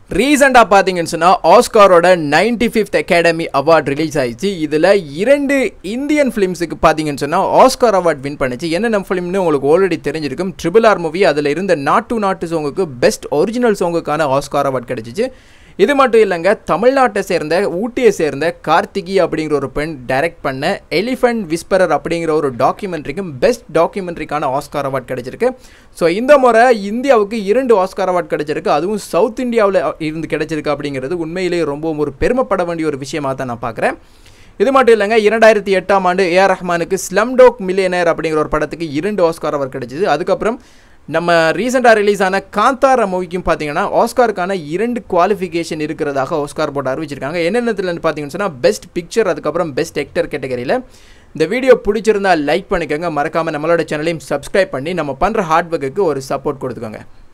ரீசெண்டாக பார்த்தீங்கன்னு சொன்னால் ஆஸ்காரோட ninety fifth academy award release ஆயிடுச்சு இதில் இரண்டு இந்தியன் ஃபிலிம்ஸுக்கு பார்த்தீங்கன்னு சொன்னால் ஆஸ்கார் அவார்ட் வின் பண்ணுச்சு என்னென்ன ஃபிலிம்னு உங்களுக்கு ஆல்ரெடி தெரிஞ்சிருக்கும் ட்ரிபிள் ஆர் மூவி அதில் இருந்த நாட்டு நாட்டு சாங்குக்கு பெஸ்ட் ஒரிஜினல் சாங்குக்கான ஆஸ்கார் அவார்ட் கிடைச்சிச்சு இது மட்டும் இல்லைங்க தமிழ்நாட்டை சேர்ந்த ஊட்டியை சேர்ந்த கார்த்திகி அப்படிங்கிற ஒரு பெண் டைரக்ட் பண்ண எலிஃபண்ட் விஸ்பரர் அப்படிங்கிற ஒரு டாக்குமெண்ட்ரிக்கும் பெஸ்ட் டாக்குமெண்ட்ரிக்கான ஆஸ்கார் அவார்ட் கிடைச்சிருக்கு ஸோ இந்த முறை இந்தியாவுக்கு இரண்டு ஆஸ்கார் அவார்ட் கிடைச்சிருக்கு அதுவும் சவுத் இந்தியாவில் இருந்து கிடைச்சிருக்கு அப்படிங்கிறது உண்மையிலேயே ரொம்பவும் ஒரு பெருமைப்பட வேண்டிய ஒரு விஷயமாக தான் நான் பார்க்குறேன் இது மட்டும் இல்லைங்க இரண்டாயிரத்தி எட்டாம் ஆண்டு ஏஆர் ரஹ்மானுக்கு ஸ்லம்டோக் மில்லியனர் அப்படிங்கிற ஒரு படத்துக்கு இரண்டு ஆஸ்கார் அவார்ட் கிடைச்சிது அதுக்கப்புறம் நம்ம ரீசெண்டாக ரிலீஸ் ஆன காந்தார மூவிக்கும் பார்த்தீங்கன்னா ஆஸ்காருக்கான இரண்டு குவாலிஃபிகேஷன் இருக்கிறதாக ஆஸ்கார் போர்டு அறிவிச்சிருக்காங்க என்னென்னத்துலன்னு பார்த்தீங்கன்னு சொன்னால் பெஸ்ட் பிக்சர் அதுக்கப்புறம் பெஸ்ட் ஆக்டர் கேட்டகரியில் இந்த வீடியோ பிடிச்சிருந்தா லைக் பண்ணிக்கோங்க மறக்காமல் நம்மளோட சேனலையும் சப்ஸ்கிரைப் பண்ணி நம்ம பண்ணுற ஹார்ட் ஒர்க்குக்கு ஒரு சப்போர்ட் கொடுத்துக்கோங்க